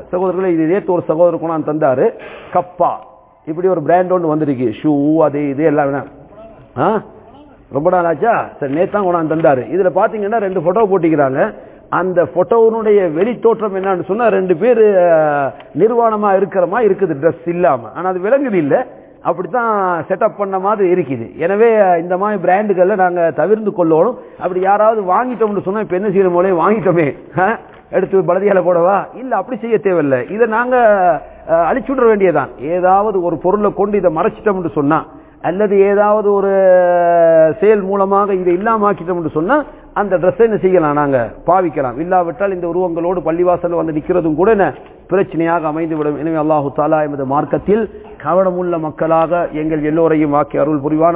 சகோதரர்களே இது நேற்று ஒரு சகோதரர் கொண்டாந்து தந்தாரு கப்பா இப்படி ஒரு பிராண்ட் ஒன்று வந்திருக்கு ஷூ அது இது எல்லாம் வேணாம் ஆ ரொம்ப நாள் ஆச்சா சரி நேத்து தான் கொண்டாந்து தந்தாரு இதுல பாத்தீங்கன்னா ரெண்டு போட்டோ போட்டிக்கிறாங்க அந்த போட்டோனுடைய வெளி தோற்றம் என்னன்னு சொன்னா ரெண்டு பேர் நிர்வாணமா இருக்கிறமா இருக்குது ட்ரெஸ் இல்லாம ஆனா அது விளங்குது இல்ல அப்படித்தான் செட்டப் பண்ண மாதிரி இருக்குது எனவே இந்த மாதிரி பிராண்டுகள்ல நாங்க தவிர்த்து கொள்ளணும் அப்படி யாராவது வாங்கிட்டோம்னு சொன்னா இப்ப என்ன செய்யற போலே வாங்கிட்டோமே ஆ? எடுத்து பலதியால போடவா இல்ல அப்படி செய்ய தேவையில்லை இதை நாங்க அஹ், அழிச்சு விட வேண்டியதான் ஏதாவது ஒரு பொருளை கொண்டு இதை மறைச்சிட்டோம்னு சொன்னா அல்லது ஏதாவது ஒரு செயல் மூலமாக இதை இல்லாமக்கிட்டோம்னு சொன்னா அந்த ட்ரெஸ்ஸை என்ன செய்யலாம் நாங்க பாவிக்கலாம் இல்லாவிட்டால் இந்த உருவங்களோடு பள்ளிவாசல் வந்து நிக்கிறதும் கூட என்ன பிரச்சனையாக அமைந்துவிடும் எனவே அல்லாஹு தாலா எமது மார்க்கத்தில் கவனமுள்ள மக்களாக எங்கள் எல்லோரையும் ஆக்கி அருள் புரிவான்